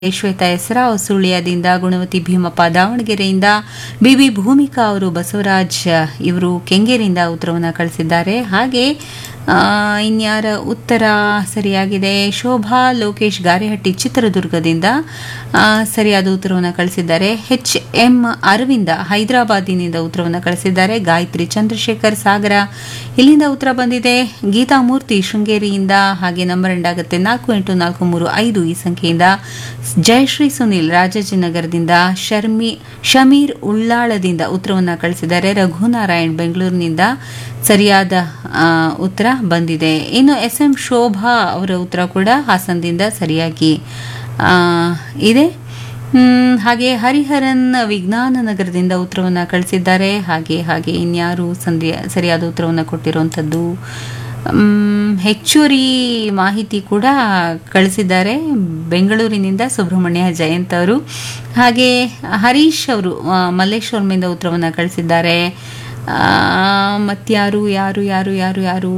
ಶ್ವೇತಾ ಹೆಸರಾವ್ ಸುಳ್ಯದಿಂದ ಗುಣವತಿ ಭೀಮಪ್ಪ ದಾವಣಗೆರೆಯಿಂದ ಬಿಬಿ ಭೂಮಿಕಾ ಅವರು ಬಸವರಾಜ್ ಇವರು ಕೆಂಗೇರಿಯಿಂದ ಉತ್ತರವನ್ನು ಕಳಿಸಿದ್ದಾರೆ ಹಾಗೆ ಆ, ಇನ್ಯಾರ ಉತ್ತರ ಸರಿಯಾಗಿದೆ ಶೋಭಾ ಲೋಕೇಶ್ ಗಾರೆಹಟ್ಟಿ ಚಿತ್ರದುರ್ಗದಿಂದ ಆ, ಸರಿಯಾದ ಉತ್ತರವನ್ನು ಕಳಿಸಿದ್ದಾರೆ ಎಚ್ ಎಂ ಅರವಿಂದ ಹೈದರಾಬಾದಿನಿಂದ ಉತ್ತರವನ್ನು ಕಳಿಸಿದ್ದಾರೆ ಗಾಯತ್ರಿ ಚಂದ್ರಶೇಖರ್ ಸಾಗರ ಇಲ್ಲಿಂದ ಉತ್ತರ ಬಂದಿದೆ ಗೀತಾ ಮೂರ್ತಿ ಶೃಂಗೇರಿಯಿಂದ ಹಾಗೆ ನಂಬರ್ ಎಂಡ್ ಆಗುತ್ತೆ ನಾಲ್ಕು ಎಂಟು ನಾಲ್ಕು ಮೂರು ಐದು ಈ ಸಂಖ್ಯೆಯಿಂದ ಜಯಶ್ರೀ ಸುನಿಲ್ ರಾಜಾಜಿನಗರದಿಂದ ಶರ್ಮಿ ಶಮೀರ್ ಉಳ್ಳಾಳದಿಂದ ಉತ್ತರವನ್ನು ಕಳಿಸಿದ್ದಾರೆ ರಘುನಾರಾಯಣ್ ಬೆಂಗಳೂರಿನಿಂದ ಸರಿಯಾದ ಆ, ಉತ್ತರ ಬಂದಿದೆ ಇನ್ನು ಎಸ್ ಎಂ ಶೋಭಾ ಅವರ ಉತ್ತರ ಕೂಡ ಹಾಸನದಿಂದ ಸರಿಯಾಗಿ ಆ, ಇದೆ ಹ್ಮ್, ಹಾಗೆ ಹರಿಹರನ್ ವಿಜ್ಞಾನ ನಗರದಿಂದ ಉತ್ತರವನ್ನು ಕಳಿಸಿದ್ದಾರೆ ಹಾಗೆ ಹಾಗೆ ಇನ್ಯಾರು ಸಂಧ್ಯ ಸರಿಯಾದ ಉತ್ತರವನ್ನು ಕೊಟ್ಟಿರುವಂಥದ್ದು ಮ್, ಹೆಚ್ಚುವರಿ ಮಾಹಿತಿ ಕೂಡ ಕಳಿಸಿದ್ದಾರೆ ಬೆಂಗಳೂರಿನಿಂದ ಸುಬ್ರಹ್ಮಣ್ಯ ಜಯಂತ್ ಅವರು ಹಾಗೆ ಹರೀಶ್ ಅವರು ಆ, ಮಲ್ಲೇಶ್ವರಮಿಂದ ಉತ್ತರವನ್ನು ಕಳಿಸಿದ್ದಾರೆ ಆ, ಮತ್ಯಾರು ಯಾರು ಯಾರು ಯಾರು ಯಾರು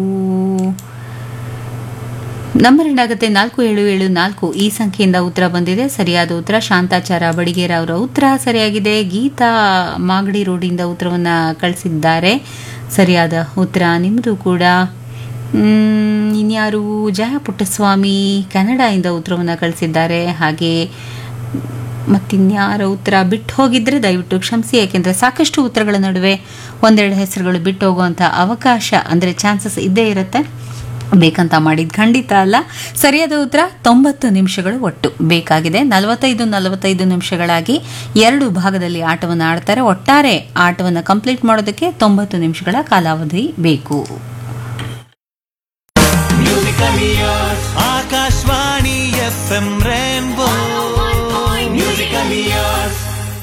ನಂಬರ್ ಎಂಡ್ ಆಗುತ್ತೆ ನಾಲ್ಕು ಏಳು ಏಳು ನಾಲ್ಕು ಈ ಸಂಖ್ಯೆಯಿಂದ ಉತ್ತರ ಬಂದಿದೆ ಸರಿಯಾದ ಉತ್ತರ ಶಾಂತಾಚಾರ ಬಡಿಗೇರ ಅವರ ಉತ್ತರ ಸರಿಯಾಗಿದೆ ಗೀತಾ ಮಾಗಡಿ ರೋಡಿಂದ ಉತ್ತರವನ್ನು ಕಳಿಸಿದ್ದಾರೆ ಸರಿಯಾದ ಉತ್ತರ ನಿಮ್ಮದು ಕೂಡ ಮ್, ಇನ್ಯಾರು ಜಯ ಪುಟ್ಟಸ್ವಾಮಿ ಕನ್ನಡದಿಂದ ಉತ್ತರವನ್ನು ಕಳಿಸಿದ್ದಾರೆ ಹಾಗೆ ಮತ್ತಿನ್ಯಾರ ಉತ್ತರ ಬಿಟ್ಟು ಹೋಗಿದ್ರೆ ದಯವಿಟ್ಟು ಕ್ಷಮಿಸಿ ಯಾಕೆಂದರೆ ಸಾಕಷ್ಟು ಉತ್ತರಗಳ ನಡುವೆ ಒಂದೆರಡು ಹೆಸರುಗಳು ಬಿಟ್ಟು ಹೋಗುವಂಥ ಅವಕಾಶ ಅಂದರೆ ಚಾನ್ಸಸ್ ಇದ್ದೇ ಇರುತ್ತೆ ಬೇಕಂತ ಮಾಡಿದ್ ಖಂಡಿತ ಅಲ್ಲ ಸರಿಯಾದ ಉತ್ತರ ತೊಂಬತ್ತು ನಿಮಿಷಗಳು ಒಟ್ಟು ಬೇಕಾಗಿದೆ ನಲವತ್ತೈದು ನಲವತ್ತೈದು ನಿಮಿಷಗಳಾಗಿ ಎರಡು ಭಾಗದಲ್ಲಿ ಆಟವನ್ನು ಆಡ್ತಾರೆ ಒಟ್ಟಾರೆ ಆಟವನ್ನು ಕಂಪ್ಲೀಟ್ ಮಾಡೋದಕ್ಕೆ ತೊಂಬತ್ತು ನಿಮಿಷಗಳ ಕಾಲಾವಧಿ ಬೇಕು Akashvani F M rainbow musical years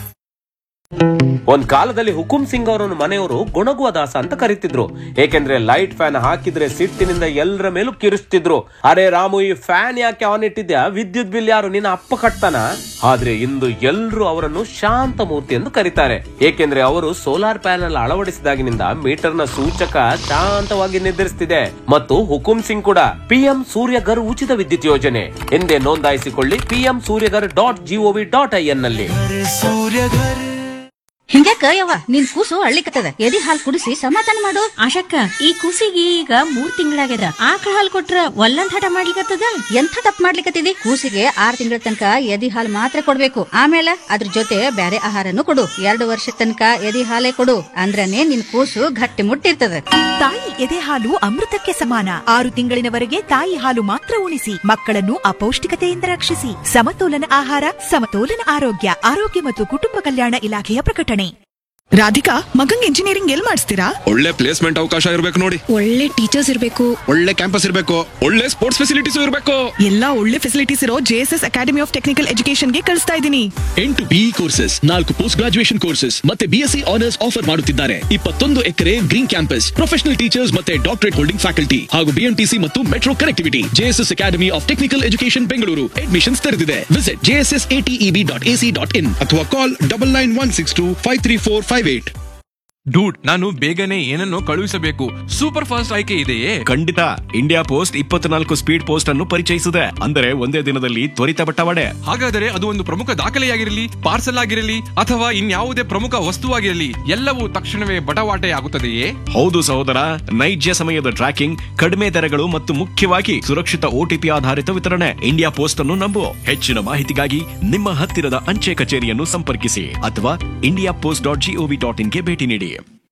ಒಂದ್ ಕಾಲದಲ್ಲಿ ಹುಕುಂ ಸಿಂಗ್ ಅವರನ್ನು ಮನೆಯವರು ಗುಣಗುವ ದಾಸ ಅಂತ ಕರೀತಿದ್ರು ಏಕೆಂದ್ರೆ ಲೈಟ್ ಫ್ಯಾನ್ ಹಾಕಿದ್ರೆ ಸಿಟ್ಟಿನಿಂದ ಎಲ್ಲರ ಮೇಲೂ ಕಿರಿಸ್ತಿದ್ರು ಅರೆ ರಾಮು ಈ ಫ್ಯಾನ್ ಯಾಕೆ ಆನ್ ಇಟ್ಟಿದ್ಯಾ ವಿದ್ಯುತ್ ಬಿಲ್ ಯಾರು ನಿನ್ನ ಅಪ್ಪ ಕಟ್ತಾನ ಆದ್ರೆ ಇಂದು ಎಲ್ರು ಅವರನ್ನು ಶಾಂತ ಮೂರ್ತಿ ಎಂದು ಕರೀತಾರೆ ಏಕೆಂದ್ರೆ ಅವರು ಸೋಲಾರ್ ಪ್ಯಾನೆಲ್ ಅಳವಡಿಸಿದಾಗಿನಿಂದ ಮೀಟರ್ ನ ಸೂಚಕ ಶಾಂತವಾಗಿ ನಿರ್ಧರಿಸುತ್ತಿದೆ ಮತ್ತು ಹುಕುಂ ಸಿಂಗ್ ಕೂಡ ಪಿಎಂ ಸೂರ್ಯಗರ್ ಉಚಿತ ವಿದ್ಯುತ್ ಯೋಜನೆ ಎಂದೇ ನೋಂದಾಯಿಸಿಕೊಳ್ಳಿ PM Suryaghar dot GOV dot I N ನಲ್ಲಿ ಅರೆ ಸೂರ್ಯ ಘರ್ ಹಿಂಗ್ಯಾಕ ಯವ್ವ ನಿನ್ ಕೂಸು ಅಳ್ಳಿಕತ್ತದ ಎದಿ ಹಾಲ್ ಕುಡಿಸಿ ಸಮಾಧಾನ ಮಾಡು ಆಶಕ್ಕ ಈ ಕೂಸಿಗೆ ಈಗ ಮೂರ್ ತಿಂಗಳಾಗ್ಯದ ಆಕಳ ಹಾಲ್ ಕೊಟ್ರ ಒಲ್ಲಂದ್ ಹಠ ಮಾಡ್ಲಿಕತ್ತದ ಎಂಥ ತಪ್ಪು ಮಾಡ್ಲಿಕತ್ತಿದಿ ಕೂಸಿಗೆ ಆರ್ ತಿಂಗಳ ತನಕ ಎದಿ ಹಾಲ್ ಮಾತ್ರ ಕೊಡ್ಬೇಕು ಆಮೇಲೆ ಅದ್ರ ಜೊತೆ ಬ್ಯಾರೆ ಆಹಾರನು ಕೊಡು ಎರಡು ವರ್ಷ ತನಕ ಎದಿ ಹಾಲೇ ಕೊಡು ಅಂದ್ರನೇ ನಿನ್ ಕೂಸು ಗಟ್ಟಿ ಮುಟ್ಟಿರ್ತದ ತಾಯಿ ಎದೆ ಹಾಲು ಅಮೃತಕ್ಕೆ ಸಮಾನ ಆರು ತಿಂಗಳಿನವರೆಗೆ ತಾಯಿ ಹಾಲು ಮಾತ್ರ ಉಣಿಸಿ ಮಕ್ಕಳನ್ನು ಅಪೌಷ್ಟಿಕತೆಯಿಂದ ರಕ್ಷಿಸಿ ಸಮತೋಲನ ಆಹಾರ ಸಮತೋಲನ ಆರೋಗ್ಯ ಆರೋಗ್ಯ ಮತ್ತು ಕುಟುಂಬ ಕಲ್ಯಾಣ ಇಲಾಖೆಯ ಪ್ರಕಟಣೆ ರಾಧಿಕಾ ಮಗಂಗ್ ಇಂಜಿನಿಯರಿಂಗ್ ಎಲ್ ಮಾಡಿಸ್ತೀರಾ ಒಳ್ಳೆ ಪ್ಲೇಸ್ಮೆಂಟ್ ಅವಕಾಶ ಇರಬೇಕು ನೋಡಿ ಒಳ್ಳೆ ಟೀಚರ್ಸ್ ಇರಬೇಕು ಒಳ್ಳೆ ಕ್ಯಾಂಪಸ್ ಇರಬೇಕು ಒಳ್ಳೆ ಸ್ಪೋರ್ಟ್ಸ್ ಫೆಸಿಲಿಟೀಸ್ ಇರಬೇಕು ಎಲ್ಲಾ ಒಳ್ಳೆ ಫೆಸಿಲಿಟೀಸ್ ಇರೋ ಜೆಎಸ್ಎಸ್ ಅಕಾಡೆಮಿ ಆಫ್ ಟೆಕ್ನಿಕಲ್ ಎಜುಕೇಶನ್ಗೆ ಕಳಿಸ್ತಾ ಇದ್ದೀನಿ ಎಂಟು ಬಿಇ ಕೋರ್ಸಸ್ ನಾಲ್ಕು ಪೋಸ್ಟ್ ಗ್ರಾಜುಯೇಷನ್ ಕೋರ್ಸಸ್ ಮತ್ತೆ ಬಿಎಸ್ಸಿ ಆನರ್ಸ್ ಆಫರ್ ಮಾಡುತ್ತಿದ್ದಾರೆ ಇಪ್ಪತ್ತೊಂದು acre green campus professional teachers ಮತ್ತೆ ಡಾಕ್ಟರೇಟ್ ಹೋಲ್ಡಿಂಗ್ ಫ್ಯಾಕಲ್ಟಿ ಹಾಗೂ ಬಿಎಂಟಿಸಿ ಮತ್ತು metro connectivity JSS academy of technical education Bengaluru admissions ತೆರೆದಿದೆ visit JSS ATEB dot AC dot in ಅಥವಾ call double nine one six two five three four five eight dude ನಾನು ಬೇಗನೆ ಏನನ್ನು ಕಳುಹಿಸಬೇಕು super fast ಆಯ್ಕೆ ಇದೆಯೇ ಖಂಡಿತ ಇಂಡಿಯಾ ಪೋಸ್ಟ್ ಇಪ್ಪತ್ನಾಲ್ಕು ಸ್ಪೀಡ್ ಪೋಸ್ಟ್ ಅನ್ನು ಪರಿಚಯಿಸಿದೆ ಅಂದರೆ ಒಂದೇ ದಿನದಲ್ಲಿ ತ್ವರಿತ ಬಟ್ಟವಾಡೆ ಹಾಗಾದರೆ ಅದು ಒಂದು ಪ್ರಮುಖ ದಾಖಲೆಯಾಗಿರಲಿ ಪಾರ್ಸಲ್ ಆಗಿರಲಿ ಅಥವಾ ಇನ್ಯಾವುದೇ ಪ್ರಮುಖ ವಸ್ತುವಾಗಿರಲಿ ಎಲ್ಲವೂ ತಕ್ಷಣವೇ ಬಟವಾಟೆ ಆಗುತ್ತದೆಯೇ ಹೌದು ಸಹೋದರ ನೈಜ ಸಮಯದ ಟ್ರ್ಯಾಕಿಂಗ್ ಕಡಿಮೆ ದರಗಳು ಮತ್ತು ಮುಖ್ಯವಾಗಿ ಸುರಕ್ಷಿತ ಓಟಿಪಿ ಆಧಾರಿತ ವಿತರಣೆ ಇಂಡಿಯಾ ಪೋಸ್ಟ್ ಅನ್ನು ನಂಬು ಹೆಚ್ಚಿನ ಮಾಹಿತಿಗಾಗಿ ನಿಮ್ಮ ಹತ್ತಿರದ ಅಂಚೆ ಕಚೇರಿಯನ್ನು ಸಂಪರ್ಕಿಸಿ ಅಥವಾ India post dot GOV dot ಇನ್ಗೆ ಭೇಟಿ ನೀಡಿ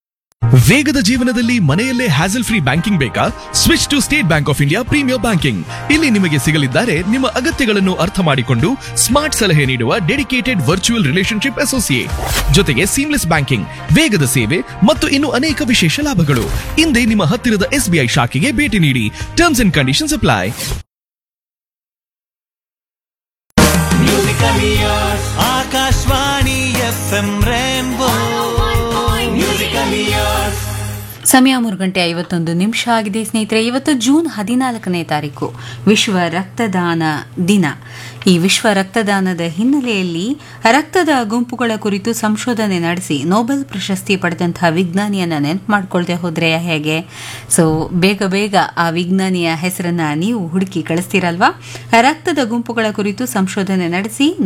ವೇಗದ ಜೀವನದಲ್ಲಿ ಮನೆಯಲ್ಲೇ ಹ್ಯಾಸಲ್ ಫ್ರೀ ಬ್ಯಾಂಕಿಂಗ್ ಬೇಕಾ switch to State Bank of India premier banking ಇಲ್ಲಿ ನಿಮಗೆ ಸಿಗಲಿದ್ದಾರೆ ನಿಮ್ಮ ಅಗತ್ಯಗಳನ್ನು ಅರ್ಥ ಮಾಡಿಕೊಂಡು ಸ್ಮಾರ್ಟ್ ಸಲಹೆ ನೀಡುವ ಡೆಡಿಕೇಟೆಡ್ ವರ್ಚುವಲ್ ರಿಲೇಶನ್ಶಿಪ್ ಅಸೋಸಿಯೇಟ್ ಜೊತೆಗೆ ಸೀಮ್ಲೆಸ್ ಬ್ಯಾಂಕಿಂಗ್ ವೇಗದ ಸೇವೆ ಮತ್ತು ಇನ್ನು ಅನೇಕ ವಿಶೇಷ ಲಾಭಗಳು ಹಿಂದೆ ನಿಮ್ಮ ಹತ್ತಿರದ ಎಸ್ಬಿಐ ಶಾಖೆಗೆ ಭೇಟಿ ನೀಡಿ terms and conditions apply musical years Akashvani F M rainbow musical years ಸಮಯ ಮೂರು ಗಂಟೆ ಐವತ್ತೊಂದು ನಿಮಿಷ ಆಗಿದೆ ಸ್ನೇಹಿತರೆ ಇವತ್ತು ಜೂನ್ ಹದಿನಾಲ್ಕನೇ ತಾರೀಕು ವಿಶ್ವ ರಕ್ತದಾನ ದಿನ ಈ ವಿಶ್ವ ರಕ್ತದಾನದ ಹಿನ್ನೆಲೆಯಲ್ಲಿ ರಕ್ತದ ಗುಂಪುಗಳ ಕುರಿತು ಸಂಶೋಧನೆ ನಡೆಸಿ ನೊಬೆಲ್ ಪ್ರಶಸ್ತಿ ಪಡೆದಂತಹ ವಿಜ್ಞಾನಿಯನ್ನ ನೆನಪು ಮಾಡ್ಕೊಳ್ದೆ ಹೋದ್ರೆ ಹೇಗೆ ಸೊ ಬೇಗ ಬೇಗ ಆ ವಿಜ್ಞಾನಿಯ ಹೆಸರನ್ನ ನೀವು ಹುಡುಕಿ ಕಳಿಸ್ತೀರಲ್ವಾ ರಕ್ತದ ಗುಂಪುಗಳ ಕುರಿತು ಸಂಶೋಧನೆ ನಡೆಸಿ